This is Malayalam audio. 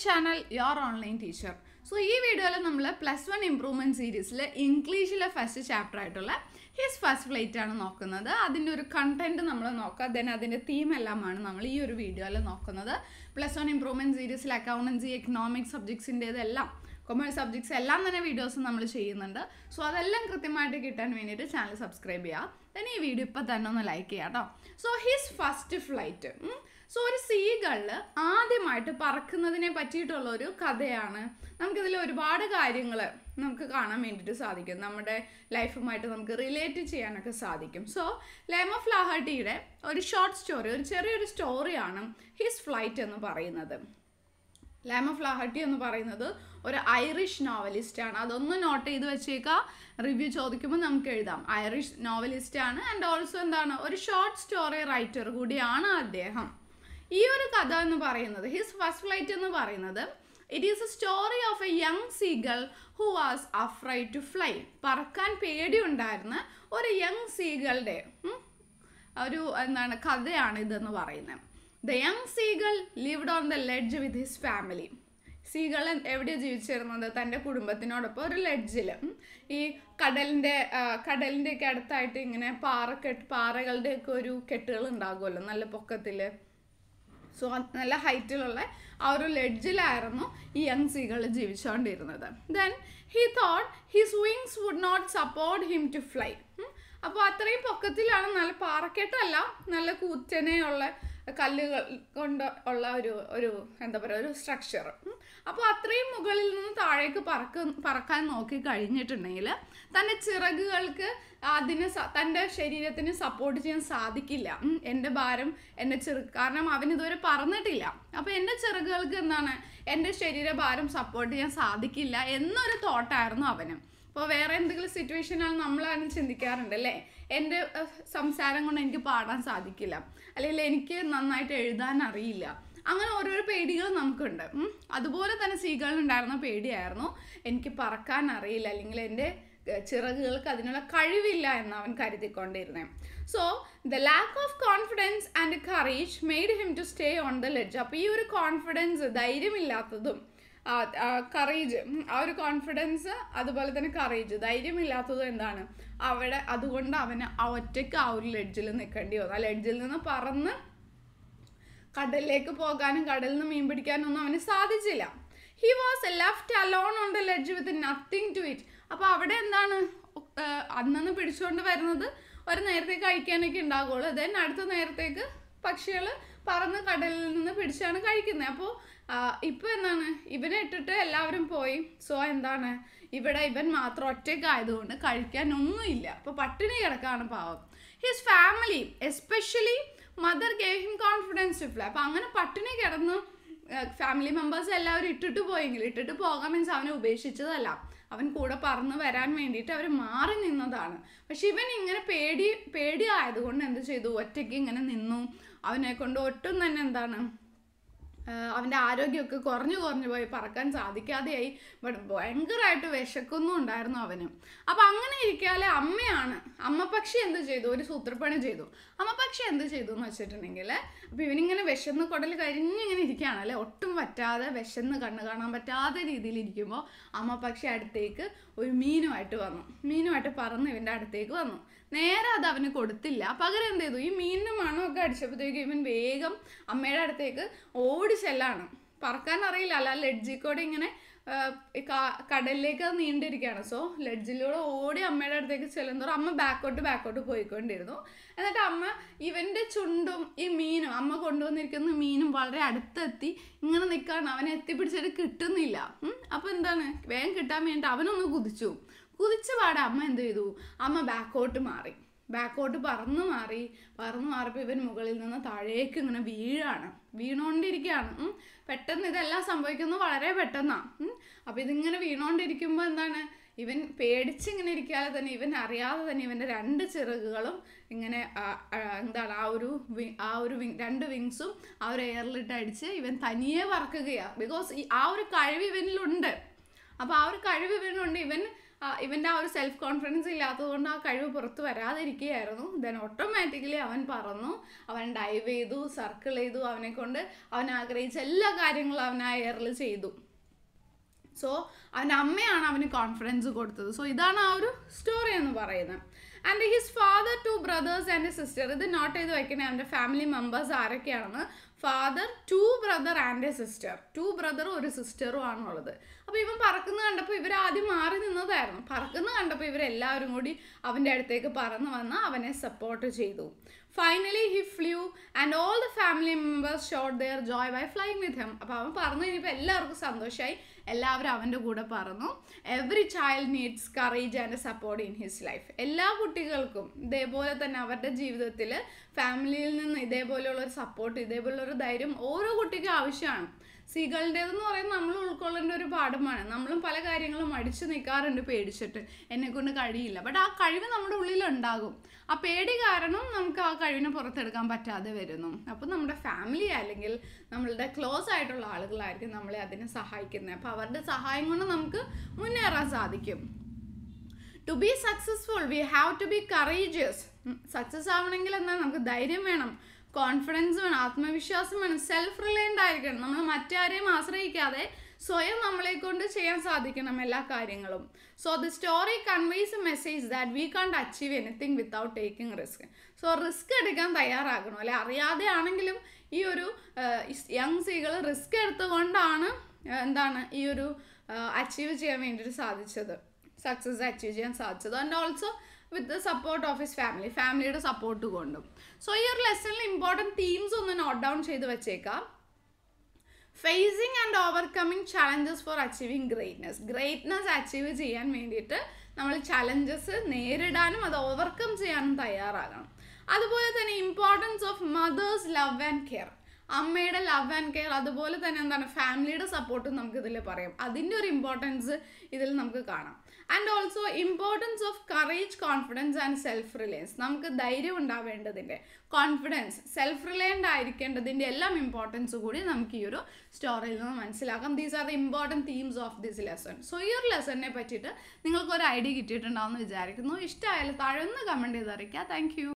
channel your online teacher so ഈ വീഡിയോയിൽ നമ്മൾ പ്ലസ് വൺ ഇംപ്രൂവ്മെൻറ്റ് സീരീസിൽ ഇംഗ്ലീഷിലെ ഫസ്റ്റ് ചാപ്റ്റർ ആയിട്ടുള്ള ഹിസ് ഫസ്റ്റ് ഫ്ലൈറ്റ് ആണ് നോക്കുന്നത് അതിൻ്റെ ഒരു കണ്ടന്റ് നമ്മൾ നോക്കുക ദെൻ അതിൻ്റെ തീം എല്ലാമാണ് നമ്മൾ ഈ ഒരു വീഡിയോയിൽ നോക്കുന്നത് പ്ലസ് വൺ ഇംപ്രൂവ്മെൻറ്റ് സീരീസിൽ അക്കൗണ്ടൻസി എക്കണോമിക്സ് സബ്ജക്ട്സിൻ്റേതെല്ലാം കൊമേഴ്സ് സബ്ജക്ട്സ് എല്ലാം തന്നെ വീഡിയോസ് നമ്മൾ ചെയ്യുന്നുണ്ട് സോ അതെല്ലാം കൃത്യമായിട്ട് കിട്ടാൻ വേണ്ടിയിട്ട് ചാനൽ സബ്സ്ക്രൈബ് ചെയ്യുക ദെൻ ഈ വീഡിയോ ഇപ്പം തന്നെ ഒന്ന് ലൈക്ക് ചെയ്യാം കേട്ടോ so his first flight so ഒരു സീകളിൽ ആദ്യമായിട്ട് പറക്കുന്നതിനെ പറ്റിയിട്ടുള്ള ഒരു കഥയാണ് നമുക്കിതിൽ ഒരുപാട് കാര്യങ്ങൾ നമുക്ക് കാണാൻ വേണ്ടിയിട്ട് സാധിക്കും നമ്മുടെ ലൈഫുമായിട്ട് നമുക്ക് റിലേറ്റ് ചെയ്യാനൊക്കെ സാധിക്കും സോ ലെമ ഫ്ലാഹട്ടിയുടെ ഒരു ഷോർട്ട് സ്റ്റോറി ഒരു ചെറിയൊരു സ്റ്റോറിയാണ് ഹിസ് ഫ്ലൈറ്റ് എന്ന് പറയുന്നത് ലാമ ഫ്ലാഹട്ടി എന്ന് പറയുന്നത് ഒരു ഐറിഷ് നോവലിസ്റ്റ് ആണ് അതൊന്ന് നോട്ട് ചെയ്ത് വെച്ചേക്കുക റിവ്യൂ ചോദിക്കുമ്പോൾ നമുക്ക് എഴുതാം ഐറിഷ് നോവലിസ്റ്റ് ആണ് ആൻഡ് ഓൾസോ എന്താണ് ഒരു ഷോർട്ട് സ്റ്റോറി റൈറ്റർ കൂടിയാണ് അദ്ദേഹം ഈ ഒരു കഥ എന്ന് പറയുന്നത് ഹിസ് ഫസ്റ്റ് ഫ്ലൈറ്റ് എന്ന് പറയുന്നത് it is a story of a young seagull who was afraid to fly പറക്കാൻ പേടിയുണ്ടായിരുന്ന ഒരു യങ് സീകളുടെ ഒരു എന്താണ് കഥയാണ് ഇതെന്ന് പറയുന്നത് the young seagull lived on the ledge with his family seagull എവിടെയാണ് ജീവിച്ചിരുന്നത് തൻ്റെ കുടുംബത്തിനോടൊപ്പം ഒരു ലെഡ്ജിൽ ഈ കടലിൻ്റെ കടലിൻ്റെ ഒക്കെ അടുത്തായിട്ട് ഇങ്ങനെ പാറക്കെട്ട് പാറകളുടെ ഒക്കെ ഒരു കെട്ടുകൾ ഉണ്ടാകുമല്ലോ നല്ല പൊക്കത്തിൽ സോ നല്ല ഹൈറ്റിലുള്ള ആ ഒരു ലെഡ്ജിലായിരുന്നു ഈ യങ് സീകൾ ജീവിച്ചുകൊണ്ടിരുന്നത് then he thought his wings would not support him to fly അപ്പോൾ അത്രയും പൊക്കത്തിലാണ് നല്ല പാറക്കെട്ടല്ല നല്ല കൂറ്റനെയുള്ള കല്ലുകൾ കൊണ്ട് ഉള്ള ഒരു ഒരു എന്താ പറയുക ഒരു സ്ട്രക്ചർ അപ്പോൾ അത്രയും മുകളിൽ നിന്ന് താഴേക്ക് പറക്ക പറക്കാൻ നോക്കി കഴിഞ്ഞിട്ടുണ്ടെങ്കിൽ തൻ്റെ ചിറകുകൾക്ക് അതിന് തൻ്റെ ശരീരത്തിന് സപ്പോർട്ട് ചെയ്യാൻ സാധിക്കില്ല എൻ്റെ ഭാരം എൻ്റെ ചെറു കാരണം അവൻ ഇതുവരെ പറന്നിട്ടില്ല അപ്പോൾ എൻ്റെ ചിറകുകൾക്ക് എന്താണ് എൻ്റെ ശരീരഭാരം സപ്പോർട്ട് ചെയ്യാൻ സാധിക്കില്ല എന്നൊരു തോട്ടായിരുന്നു അവന് ഇപ്പോൾ വേറെ എന്തെങ്കിലും സിറ്റുവേഷനാണ് നമ്മളാണ് ചിന്തിക്കാറുണ്ട് അല്ലേ എൻ്റെ സംസാരം കൊണ്ട് എനിക്ക് പാടാൻ സാധിക്കില്ല അല്ലെങ്കിൽ എനിക്ക് നന്നായിട്ട് എഴുതാൻ അറിയില്ല അങ്ങനെ ഓരോരോ പേടികൾ നമുക്കുണ്ട് അതുപോലെ തന്നെ സീകളിലുണ്ടായിരുന്ന പേടിയായിരുന്നു എനിക്ക് പറക്കാൻ അറിയില്ല അല്ലെങ്കിൽ എൻ്റെ ചിറകുകൾക്ക് അതിനുള്ള കഴിവില്ല എന്ന് അവൻ കരുതിക്കൊണ്ടിരുന്നത് so the lack of confidence and courage made him to stay on the ledge അപ്പോൾ ഈ ഒരു കോൺഫിഡൻസ് ധൈര്യമില്ലാത്തതും കറേജ് ആ ഒരു കോൺഫിഡൻസ് അതുപോലെ തന്നെ കറേജ് ധൈര്യമില്ലാത്തതും എന്താണ് അവിടെ അതുകൊണ്ട് അവന് ആ ഒറ്റയ്ക്ക് ആ ഒരു ലെഡ്ജിൽ നിൽക്കേണ്ടി വന്നു ആ ലെഡ്ജിൽ നിന്ന് പറന്ന് കടലിലേക്ക് പോകാനും കടലിൽ നിന്ന് മീൻ പിടിക്കാനും ഒന്നും അവന് സാധിച്ചില്ല he was left alone on the ledge with nothing to eat അപ്പോൾ അവിടെ എന്താണ് അന്നന്ന് പിടിച്ചുകൊണ്ട് വരുന്നത് ഒരു നേരത്തേക്ക് കഴിക്കാനൊക്കെ ഉണ്ടാകുള്ളൂ ദെൻ അടുത്ത നേരത്തേക്ക് പക്ഷികൾ പറന്ന് കടലിൽ നിന്ന് പിടിച്ചാണ് കഴിക്കുന്നത് അപ്പോൾ ഇപ്പോൾ എന്താണ് ഇവനെ ഇട്ടിട്ട് എല്ലാവരും പോയി സോ എന്താണ് ഇവിടെ ഇവൻ മാത്രം ഒറ്റയ്ക്കായതുകൊണ്ട് കഴിക്കാനൊന്നുമില്ല അപ്പോൾ പട്ടിണി കിടക്കാണ് പാവം his family especially mother gave him confidence to fly അപ്പോൾ അങ്ങനെ പട്ടിണി കിടന്ന് ഫാമിലി മെമ്പേഴ്സ് എല്ലാവരും ഇട്ടിട്ട് പോയെങ്കിൽ ഇട്ടിട്ട് പോകാൻ മീൻസ് അവനെ ഉപേക്ഷിച്ചതല്ല അവൻ കൂടെ പറന്ന് വരാൻ വേണ്ടിയിട്ട് അവർ മാറി നിന്നതാണ് പക്ഷെ ഇവൻ ഇങ്ങനെ പേടി പേടിയായതുകൊണ്ട് എന്ത് ചെയ്തു ഒറ്റയ്ക്ക് ഇങ്ങനെ നിന്നു അവനെ കൊണ്ട് ഒട്ടും തന്നെ എന്താണ് അവൻ്റെ ആരോഗ്യമൊക്കെ കുറഞ്ഞു കുറഞ്ഞു പോയി പറക്കാൻ സാധിക്കാതെയായി ഭയങ്കരമായിട്ട് വിശക്കൊന്നും ഉണ്ടായിരുന്നു അവന് അപ്പം അങ്ങനെ ഇരിക്കാതെ അമ്മയാണ് അമ്മ പക്ഷി എന്ത് ചെയ്തു ഒരു സൂത്രപ്പണി ചെയ്തു അമ്മ പക്ഷി എന്ത് ചെയ്തു എന്ന് വെച്ചിട്ടുണ്ടെങ്കിൽ അപ്പം ഇവനിങ്ങനെ വിശന്ന് കുടൽ കഴിഞ്ഞിങ്ങനെ ഇരിക്കുകയാണ് അല്ലേ ഒട്ടും പറ്റാതെ വിശന്ന് കണ്ണു കാണാൻ പറ്റാത്ത രീതിയിൽ ഇരിക്കുമ്പോൾ അമ്മ പക്ഷി അടുത്തേക്ക് ഒരു മീനുമായിട്ട് വന്നു മീനുമായിട്ട് പറന്ന് ഇവൻ്റെ അടുത്തേക്ക് വന്നു നേരെ അത് അവന് കൊടുത്തില്ല പകരം എന്ത് ചെയ്തു ഈ മീനിൻ്റെ മണമൊക്കെ അടിച്ചപ്പോഴത്തേക്കും ഇവൻ വേഗം അമ്മയുടെ അടുത്തേക്ക് ഓടി ചെല്ലാണ് പറക്കാൻ അറിയില്ല അല്ല ലെഡ്ജിൽ കൂടെ ഇങ്ങനെ കടലിലേക്ക് നീണ്ടിരിക്കുകയാണ് സോ ലെഡ്ജിലൂടെ ഓടി അമ്മയുടെ അടുത്തേക്ക് ചെല്ലുന്നതോറും അമ്മ ബാക്കോട്ട് ബാക്കോട്ട് പോയിക്കൊണ്ടിരുന്നു എന്നിട്ട് അമ്മ ഇവൻ്റെ ചുണ്ടും ഈ മീനും അമ്മ കൊണ്ടുവന്നിരിക്കുന്ന മീനും വളരെ അടുത്തെത്തി ഇങ്ങനെ നിൽക്കാൻ അവനെ എത്തിപ്പിടിച്ചിട്ട് കിട്ടുന്നില്ല അപ്പോൾ എന്താണ് വേഗം കിട്ടാൻ വേണ്ടിയിട്ട് അവനൊന്ന് കുതിച്ചു കുതിച്ച പാടെ അമ്മ എന്ത് ചെയ്തു അമ്മ ബാക്കോട്ട് മാറി ബാക്കോട്ട് പറന്നു മാറി പറന്നു മാറിയപ്പോൾ ഇവൻ മുകളിൽ നിന്ന് താഴേക്ക് ഇങ്ങനെ വീഴാണ് വീണുകൊണ്ടിരിക്കുകയാണ് പെട്ടെന്ന് ഇതെല്ലാം സംഭവിക്കുന്നത് വളരെ പെട്ടെന്നാണ് അപ്പോൾ ഇതിങ്ങനെ വീണുകൊണ്ടിരിക്കുമ്പോൾ എന്താണ് ഇവൻ പേടിച്ചിങ്ങനെ ഇരിക്കാതെ തന്നെ ഇവൻ അറിയാതെ തന്നെ ഇവൻ്റെ രണ്ട് ചിറകുകളും ഇങ്ങനെ എന്താണ് ആ ഒരു ആ ഒരു വിങ് രണ്ട് വിങ്സും ആ ഒരു എയറിലിട്ട് അടിച്ച് ഇവൻ തനിയെ പറക്കുകയാണ് ബിക്കോസ് ആ ഒരു കഴിവ് ഇവനിലുണ്ട് അപ്പോൾ ആ ഒരു കഴിവ് ഇവനുണ്ട് ഇവൻ ഇവൻ്റെ ആ ഒരു സെൽഫ് കോൺഫിഡൻസ് ഇല്ലാത്തതുകൊണ്ട് ആ കഴിവ് പുറത്ത് വരാതിരിക്കുകയായിരുന്നു ദെൻ ഓട്ടോമാറ്റിക്കലി അവൻ പറന്നു അവൻ ഡൈവ് ചെയ്തു സർക്കിൾ ചെയ്തു അവനെ കൊണ്ട് അവൻ ആഗ്രഹിച്ച എല്ലാ കാര്യങ്ങളും അവൻ ആ എയറിൽ ചെയ്തു സോ അവൻ്റെ അമ്മയാണ് അവന് കോൺഫിഡൻസ് കൊടുത്തത് സോ ഇതാണ് ആ ഒരു സ്റ്റോറി എന്ന് പറയുന്നത് and his father two brothers and sister ഇത് നോട്ട് ചെയ്ത് വെക്കണേ അവൻ്റെ ഫാമിലി മെമ്പേഴ്സ് ആരൊക്കെയാണെന്ന് father two brother and a sister two ബ്രദറും ഒരു സിസ്റ്ററും ആണുള്ളത് അപ്പോൾ ഇവൻ പറക്കുന്ന കണ്ടപ്പോൾ ഇവർ ആദ്യം മാറി നിന്നതായിരുന്നു പറക്കുന്ന കണ്ടപ്പോൾ ഇവരെല്ലാവരും കൂടി അവൻ്റെ അടുത്തേക്ക് പറന്ന് വന്ന് അവനെ സപ്പോർട്ട് ചെയ്തു finally he flew and all the family members showed their joy by flying with him അപ്പോൾ അവൻ പറഞ്ഞു കഴിഞ്ഞപ്പോൾ എല്ലാവർക്കും സന്തോഷമായി എല്ലാവരും അവൻ്റെ കൂടെ പറന്നു every child needs courage and support in his life എല്ലാ കുട്ടികൾക്കും ഇതേപോലെ തന്നെ അവരുടെ ജീവിതത്തിൽ ഫാമിലിയിൽ നിന്ന് ഇതേപോലെയുള്ള ഒരു സപ്പോർട്ട് ഇതേപോലുള്ള ഒരു ധൈര്യം ഓരോ കുട്ടിക്കും ആവശ്യമാണ് സ്ത്രീകളുടേതെന്ന് പറയുന്നത് നമ്മൾ ഉൾക്കൊള്ളേണ്ട ഒരു പാഠമാണ് നമ്മളും പല കാര്യങ്ങളും മടിച്ചു നിൽക്കാറുണ്ട് പേടിച്ചിട്ട് എന്നെ കൊണ്ട് കഴിയില്ല ബട്ട് ആ കഴിവ് നമ്മുടെ ഉള്ളിൽ ഉണ്ടാകും ആ പേടി കാരണം നമുക്ക് ആ കഴിവിനെ പുറത്തെടുക്കാൻ പറ്റാതെ വരുന്നു അപ്പോൾ നമ്മുടെ ഫാമിലി അല്ലെങ്കിൽ നമ്മളുടെ ക്ലോസ് ആയിട്ടുള്ള ആളുകളായിരിക്കും നമ്മളെ അതിനെ സഹായിക്കുന്നത് അപ്പോൾ അവരുടെ സഹായം കൊണ്ട് നമുക്ക് മുന്നേറാൻ സാധിക്കും to be successful we have to be courageous success ആവണമെങ്കിൽ എന്താ നമുക്ക് ധൈര്യം വേണം കോൺഫിഡൻസ് വേണം ആത്മവിശ്വാസം വേണം സെൽഫ് റിലയൻ്റ് ആയിരിക്കണം നമ്മൾ മറ്റാരെയും ആശ്രയിക്കാതെ സ്വയം നമ്മളെ കൊണ്ട് ചെയ്യാൻ സാധിക്കണം എല്ലാ കാര്യങ്ങളും so the story conveys a message that we can't achieve anything without taking risk so risk എടുക്കാൻ തയ്യാറാകണം അല്ലെ അറിയാതെ ആണെങ്കിലും ഈ ഒരു യങ് സ്ത്രീകൾ റിസ്ക് എടുത്തുകൊണ്ടാണ് എന്താണ് ഈ ഒരു അച്ചീവ് ചെയ്യാൻ വേണ്ടിയിട്ട് സാധിച്ചത് സക്സസ് അച്ചീവ് ചെയ്യാൻ സാധിച്ചത് and also with the support of his family ഫാമിലിയുടെ സപ്പോർട്ട് കൊണ്ടും സോ ഈ ഒരു ലെസണിൽ ഇമ്പോർട്ടൻറ്റ് തീംസ് ഒന്ന് നോട്ട് ഡൗൺ ചെയ്ത് വെച്ചേക്കാം facing and overcoming challenges for achieving greatness greatness achieve ചെയ്യാൻ വേണ്ടിയിട്ട് നമ്മൾ ചലഞ്ചസ് നേരിടാനും അത് ഓവർകം ചെയ്യാനും തയ്യാറാകണം അതുപോലെ തന്നെ importance of mother's love and care അമ്മയുടെ ലവ് ആൻഡ് കെയർ അതുപോലെ തന്നെ എന്താണ് ഫാമിലിയുടെ സപ്പോർട്ടും നമുക്ക് ഇതിൽ പറയാം അതിൻ്റെ ഒരു ഇമ്പോർട്ടൻസ് ഇതിൽ നമുക്ക് കാണാം and also importance of courage confidence and self reliance നമുക്ക് ധൈര്യം ഉണ്ടാവേണ്ടതിൻ്റെ കോൺഫിഡൻസ് സെൽഫ് റിലയൻ്റ് ആയിരിക്കേണ്ടതിൻ്റെ എല്ലാം ഇമ്പോർട്ടൻസ് കൂടി നമുക്ക് ഈ ഒരു സ്റ്റോറിയിൽ നിന്ന് മനസ്സിലാക്കാം these are the important themes of this lesson so ഈ ഒരു ലെസണിനെ പറ്റിയിട്ട് നിങ്ങൾക്ക് ഒരു ഐഡിയ കിട്ടിയിട്ടുണ്ടാവും എന്ന് വിചാരിക്കുന്നു ഇഷ്ടമായാലും താഴെ ഒന്ന് കമൻറ്റ് ചെയ്ത് അറിയിക്കുക താങ്ക്